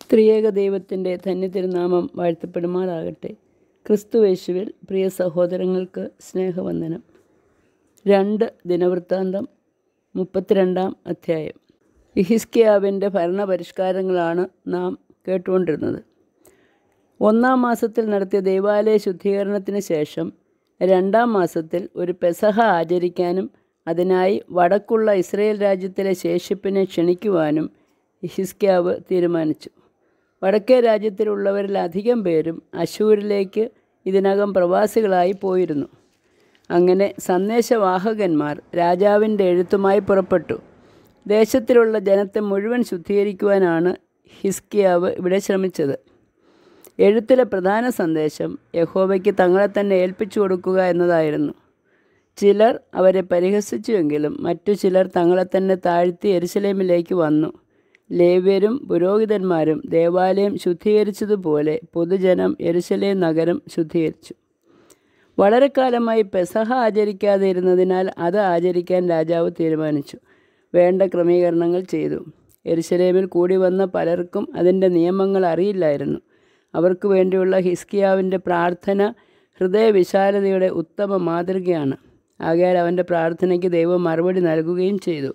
ത്രിയേക ദൈവത്തിൻ്റെ ധന്യതിരുനാമം വാഴ്ത്തപ്പെടുമാറാകട്ടെ ക്രിസ്തുവേശുവിൽ പ്രിയ സഹോദരങ്ങൾക്ക് സ്നേഹവന്ദനം രണ്ട് ദിനവൃത്താന്തം മുപ്പത്തിരണ്ടാം അധ്യായം ഇഹിസ്കിയാവിൻ്റെ ഭരണപരിഷ്കാരങ്ങളാണ് നാം കേട്ടുകൊണ്ടിരുന്നത് ഒന്നാം മാസത്തിൽ നടത്തിയ ദൈവാലയ ശുദ്ധീകരണത്തിന് ശേഷം രണ്ടാം മാസത്തിൽ ഒരു പെസഹ ആചരിക്കാനും അതിനായി വടക്കുള്ള ഇസ്രയേൽ രാജ്യത്തിലെ ശേഷിപ്പിനെ ക്ഷണിക്കുവാനും ഹിസ്ക്യാവ് തീരുമാനിച്ചു വടക്കേ രാജ്യത്തിലുള്ളവരിൽ അധികം പേരും അശൂരിലേക്ക് ഇതിനകം പ്രവാസികളായി പോയിരുന്നു അങ്ങനെ സന്ദേശവാഹകന്മാർ രാജാവിൻ്റെ എഴുത്തുമായി പുറപ്പെട്ടു ദേശത്തിലുള്ള ജനത്തെ മുഴുവൻ ശുദ്ധീകരിക്കുവാനാണ് ഹിസ്കിയാവ് ഇവിടെ ശ്രമിച്ചത് എഴുത്തിലെ പ്രധാന സന്ദേശം യഹോവയ്ക്ക് തങ്ങളെ തന്നെ ഏൽപ്പിച്ചു കൊടുക്കുക എന്നതായിരുന്നു ചിലർ അവരെ പരിഹസിച്ചുവെങ്കിലും മറ്റു ചിലർ തങ്ങളെ തന്നെ താഴ്ത്തി എരുസലേമിലേക്ക് വന്നു ലേവ്യരും പുരോഹിതന്മാരും ദേവാലയം ശുദ്ധീകരിച്ചതുപോലെ പൊതുജനം എരുസലേം നഗരം ശുദ്ധീകരിച്ചു വളരെ കാലമായി പെസഹ ആചരിക്കാതെ ഇരുന്നതിനാൽ അത് ആചരിക്കാൻ രാജാവ് തീരുമാനിച്ചു വേണ്ട ക്രമീകരണങ്ങൾ ചെയ്തു എരുസലേമിൽ കൂടി വന്ന പലർക്കും അതിൻ്റെ നിയമങ്ങൾ അറിയില്ലായിരുന്നു അവർക്ക് വേണ്ടിയുള്ള ഹിസ്കിയാവിൻ്റെ പ്രാർത്ഥന ഹൃദയവിശാലതയുടെ ഉത്തമ മാതൃകയാണ് ആകയാൽ അവൻ്റെ പ്രാർത്ഥനയ്ക്ക് ദൈവം മറുപടി നൽകുകയും ചെയ്തു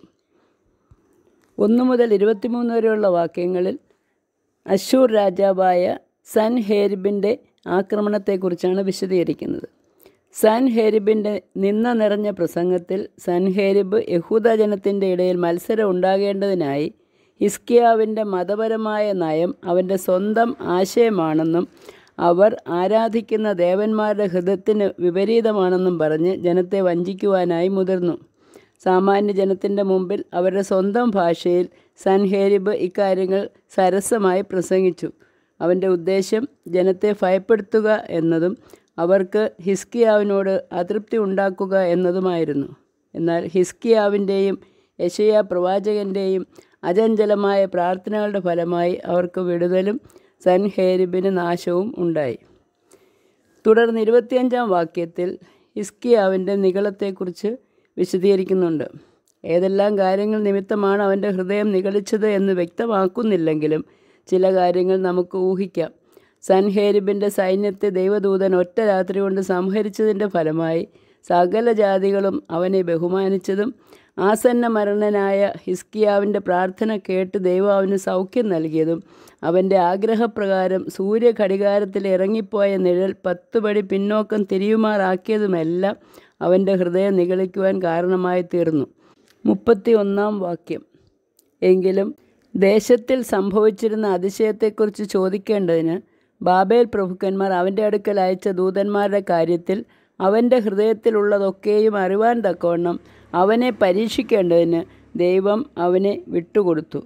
ഒന്ന് മുതൽ ഇരുപത്തിമൂന്ന് വരെയുള്ള വാക്യങ്ങളിൽ അശൂർ രാജാവായ സൻ ഹേരിബിൻ്റെ ആക്രമണത്തെക്കുറിച്ചാണ് വിശദീകരിക്കുന്നത് സൻ ഹേരിബിൻ്റെ നിന്ന നിറഞ്ഞ പ്രസംഗത്തിൽ സൻ ഹേരിബ് യഹൂദ ജനത്തിൻ്റെ ഇടയിൽ മത്സരം ഉണ്ടാകേണ്ടതിനായി ഹിസ്കിയാവിൻ്റെ മതപരമായ നയം അവൻ്റെ സ്വന്തം ആശയമാണെന്നും അവർ ആരാധിക്കുന്ന ദേവന്മാരുടെ ഹൃദയത്തിന് വിപരീതമാണെന്നും പറഞ്ഞ് ജനത്തെ വഞ്ചിക്കുവാനായി മുതിർന്നു സാമാന്യ ജനത്തിൻ്റെ മുമ്പിൽ അവരുടെ സ്വന്തം ഭാഷയിൽ സൻഹേരിബ് ഇക്കാര്യങ്ങൾ സരസമായി പ്രസംഗിച്ചു അവൻ്റെ ഉദ്ദേശം ജനത്തെ ഭയപ്പെടുത്തുക എന്നതും അവർക്ക് ഹിസ്കിയാവിനോട് അതൃപ്തി ഉണ്ടാക്കുക എന്നതുമായിരുന്നു എന്നാൽ ഹിസ്കിയാവിൻ്റെയും യശയ പ്രവാചകൻ്റെയും അചഞ്ചലമായ പ്രാർത്ഥനകളുടെ ഫലമായി അവർക്ക് വിടുതലും സൻഹേരിബിന് നാശവും ഉണ്ടായി തുടർന്ന് ഇരുപത്തിയഞ്ചാം വാക്യത്തിൽ ഹിസ്കിയാവിൻ്റെ നികളത്തെക്കുറിച്ച് വിശദീകരിക്കുന്നുണ്ട് ഏതെല്ലാം കാര്യങ്ങൾ നിമിത്തമാണ് അവൻ്റെ ഹൃദയം നിഗളിച്ചത് എന്ന് വ്യക്തമാക്കുന്നില്ലെങ്കിലും ചില കാര്യങ്ങൾ നമുക്ക് ഊഹിക്കാം സൻഹേരിബിൻ്റെ സൈന്യത്തെ ദൈവദൂതൻ ഒറ്റ രാത്രി കൊണ്ട് സംഹരിച്ചതിൻ്റെ ഫലമായി സകല ജാതികളും അവനെ ബഹുമാനിച്ചതും ആസന്ന മരണനായ ഹിസ്കിയാവിൻ്റെ പ്രാർത്ഥന കേട്ട് ദൈവം അവന് സൗഖ്യം നൽകിയതും അവൻ്റെ ആഗ്രഹപ്രകാരം സൂര്യഘടികാരത്തിൽ ഇറങ്ങിപ്പോയ നിഴൽ പത്ത് പടി പിന്നോക്കം തിരിയുമാറാക്കിയതുമെല്ലാം അവൻ്റെ ഹൃദയം നിഗളിക്കുവാൻ കാരണമായി തീർന്നു മുപ്പത്തി ഒന്നാം വാക്യം എങ്കിലും ദേശത്തിൽ സംഭവിച്ചിരുന്ന അതിശയത്തെക്കുറിച്ച് ചോദിക്കേണ്ടതിന് ബാബേൽ പ്രഭുക്കന്മാർ അവൻ്റെ അടുക്കൽ അയച്ച ദൂതന്മാരുടെ കാര്യത്തിൽ അവൻ്റെ ഹൃദയത്തിലുള്ളതൊക്കെയും അറിവാൻ തക്കവണ്ണം അവനെ പരീക്ഷിക്കേണ്ടതിന് ദൈവം അവനെ വിട്ടുകൊടുത്തു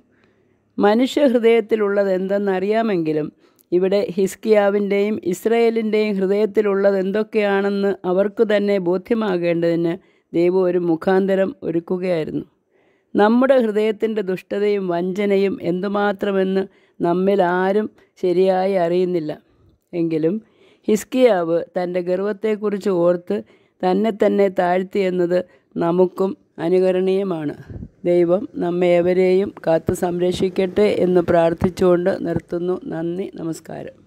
മനുഷ്യഹൃദയത്തിലുള്ളത് എന്തെന്നറിയാമെങ്കിലും ഇവിടെ ഹിസ്കിയാവിൻ്റെയും ഇസ്രയേലിൻ്റെയും ഹൃദയത്തിലുള്ളത് എന്തൊക്കെയാണെന്ന് അവർക്ക് തന്നെ ബോധ്യമാകേണ്ടതിന് ദൈവം ഒരു മുഖാന്തരം ഒരുക്കുകയായിരുന്നു നമ്മുടെ ഹൃദയത്തിൻ്റെ ദുഷ്ടതയും വഞ്ചനയും എന്തുമാത്രമെന്ന് നമ്മിൽ ആരും ശരിയായി അറിയുന്നില്ല എങ്കിലും ഹിസ്കിയാവ് തൻ്റെ ഗർവത്തെക്കുറിച്ച് ഓർത്ത് തന്നെ തന്നെ താഴ്ത്തിയെന്നത് നമുക്കും അനുകരണീയമാണ് ദൈവം നമ്മെ എവരെയും കാത്തു സംരക്ഷിക്കട്ടെ എന്ന് പ്രാർത്ഥിച്ചുകൊണ്ട് നിർത്തുന്നു നന്ദി നമസ്കാരം